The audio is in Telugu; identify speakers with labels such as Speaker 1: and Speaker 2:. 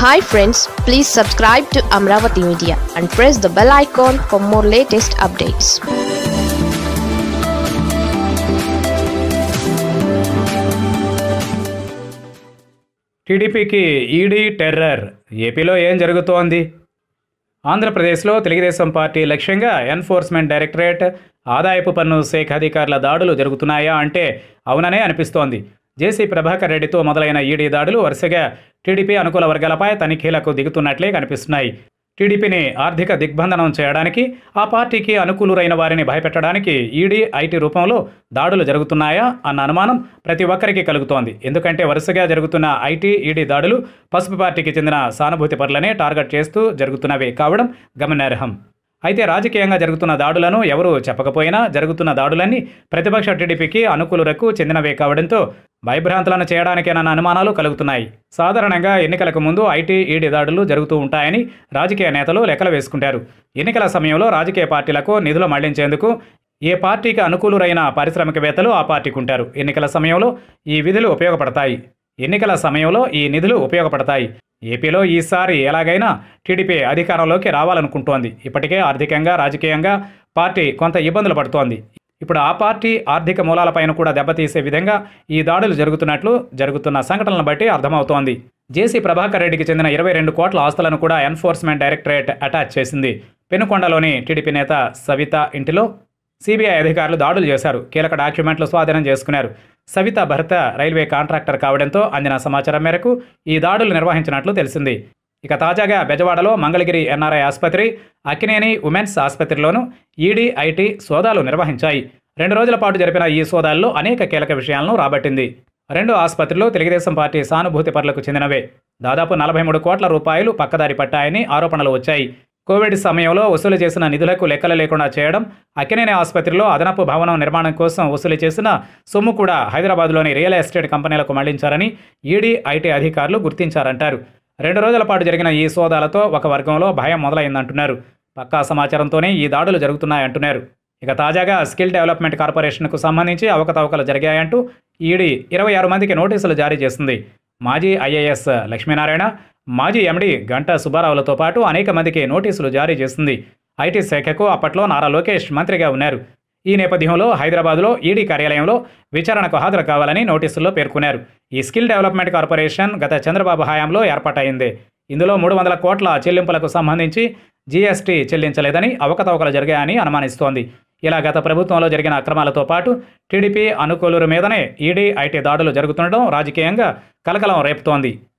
Speaker 1: hi friends please subscribe to Amaravati media and press the bell icon for more latest updates
Speaker 2: టీడీపీకి ఈడీ టెర్రర్ ఏపీలో ఏం జరుగుతోంది ఆంధ్రప్రదేశ్లో తెలుగుదేశం పార్టీ లక్ష్యంగా ఎన్ఫోర్స్మెంట్ డైరెక్టరేట్ ఆదాయపు పన్ను శాఖ అధికారుల దాడులు జరుగుతున్నాయా అంటే అవుననే అనిపిస్తోంది జేసీ ప్రభాకర్ రెడ్డితో మొదలైన ఈడీ దాడులు వరుసగా టీడీపీ అనుకూల వర్గాలపై తనిఖీలకు దిగుతున్నట్లే కనిపిస్తున్నాయి టీడీపీని ఆర్థిక దిగ్బంధనం చేయడానికి ఆ పార్టీకి అనుకూలురైన వారిని భయపెట్టడానికి ఈడీ ఐటీ రూపంలో దాడులు జరుగుతున్నాయా అన్న అనుమానం ప్రతి ఒక్కరికి కలుగుతోంది ఎందుకంటే వరుసగా జరుగుతున్న ఐటీ ఈడీ దాడులు పసుపు పార్టీకి చెందిన సానుభూతి పరులనే టార్గెట్ చేస్తూ జరుగుతున్నవే కావడం గమనార్హం అయితే రాజకీయంగా జరుగుతున్న దాడులను ఎవరూ చెప్పకపోయినా జరుగుతున్న దాడులన్నీ ప్రతిపక్ష టీడీపీకి అనుకూలులకు చెందినవే కావడంతో భయభ్రాంతులను చేయడానికేనన్న అనుమానాలు కలుగుతున్నాయి సాధారణంగా ఎన్నికలకు ముందు ఐటీ ఈడీ దాడులు జరుగుతూ ఉంటాయని రాజకీయ నేతలు లెక్కలు వేసుకుంటారు ఎన్నికల సమయంలో రాజకీయ పార్టీలకు నిధులు మళ్లించేందుకు ఏ పార్టీకి అనుకూలురైన పారిశ్రామికవేత్తలు ఆ పార్టీకి ఉంటారు ఎన్నికల సమయంలో ఈ విధులు ఉపయోగపడతాయి ఎన్నికల సమయంలో ఈ నిధులు ఉపయోగపడతాయి ఏపీలో ఈసారి ఎలాగైనా టీడీపీ అధికారంలోకి రావాలనుకుంటోంది ఇప్పటికే ఆర్థికంగా రాజకీయంగా పార్టీ కొంత ఇబ్బందులు పడుతోంది ఇప్పుడు ఆ పార్టీ ఆర్థిక మూలాలపైన కూడా దెబ్బతీసే విధంగా ఈ దాడులు జరుగుతున్నట్లు జరుగుతున్న సంఘటనలను బట్టి అర్థమవుతోంది జేసీ ప్రభాకర్ రెడ్డికి చెందిన ఇరవై రెండు కోట్ల ఆస్తులను కూడా ఎన్ఫోర్స్మెంట్ డైరెక్టరేట్ అటాచ్ చేసింది పెనుకొండలోని టీడీపీ నేత సవిత ఇంటిలో సిబిఐ అధికారులు దాడులు చేశారు కీలక డాక్యుమెంట్లు స్వాధీనం చేసుకున్నారు సవిత భర్త రైల్వే కాంట్రాక్టర్ కావడంతో అందిన సమాచారం మేరకు ఈ దాడులు నిర్వహించినట్లు తెలిసింది ఇక తాజాగా బెజవాడలో మంగళగిరి ఎన్ఆర్ఐ ఆసుపత్రి అక్కినేని ఉమెన్స్ ఆసుపత్రిలోనూ ఈడీ ఐటీ సోదాలు నిర్వహించాయి రెండు రోజుల పాటు జరిపిన ఈ సోదాల్లో అనేక కీలక విషయాలను రాబట్టింది రెండు ఆసుపత్రులు తెలుగుదేశం పార్టీ సానుభూతి పరులకు చెందినవే దాదాపు నలభై మూడు కోట్ల రూపాయలు పక్కదారి పట్టాయని ఆరోపణలు వచ్చాయి కోవిడ్ సమయంలో వసూలు చేసిన నిధులకు లెక్కలు లేకుండా చేయడం అక్కినేని ఆసుపత్రిలో అదనపు భవనం నిర్మాణం కోసం వసూలు చేసిన సొమ్ము కూడా హైదరాబాద్లోని రియల్ ఎస్టేట్ కంపెనీలకు మళ్లించారని ఈడీ ఐటీ అధికారులు గుర్తించారంటారు రెండు రోజుల పాటు జరిగిన ఈ సోదాలతో ఒక వర్గంలో భయం మొదలైందంటున్నారు పక్కా సమాచారంతోనే ఈ దాడులు జరుగుతున్నాయంటున్నారు ఇక తాజాగా స్కిల్ డెవలప్మెంట్ కార్పొరేషన్కు సంబంధించి అవకతవకలు జరిగాయంటూ ఈడీ ఇరవై ఆరు మందికి నోటీసులు జారీ చేసింది మాజీ ఐఏఎస్ లక్ష్మీనారాయణ మాజీ ఎండీ గంటా సుబ్బారావులతో పాటు అనేక మందికి నోటీసులు జారీ చేసింది ఐటీ శాఖకు అప్పట్లో నారా లోకేష్ మంత్రిగా ఉన్నారు ఈ నేపథ్యంలో హైదరాబాద్లో ఈడీ కార్యాలయంలో విచారణకు హాజరు కావాలని నోటీసుల్లో పేర్కొన్నారు ఈ స్కిల్ డెవలప్మెంట్ కార్పొరేషన్ గత చంద్రబాబు హయాంలో ఏర్పాటైంది ఇందులో మూడు వందల కోట్ల చెల్లింపులకు సంబంధించి జీఎస్టీ చెల్లించలేదని అవకతవకలు జరిగాయని అనుమానిస్తోంది ఇలా గత ప్రభుత్వంలో జరిగిన అక్రమాలతో పాటు టీడీపీ అనుకూలుల మీదనే ఈడీ ఐటీ దాడులు జరుగుతుండడం రాజకీయంగా కలకలం రేపుతోంది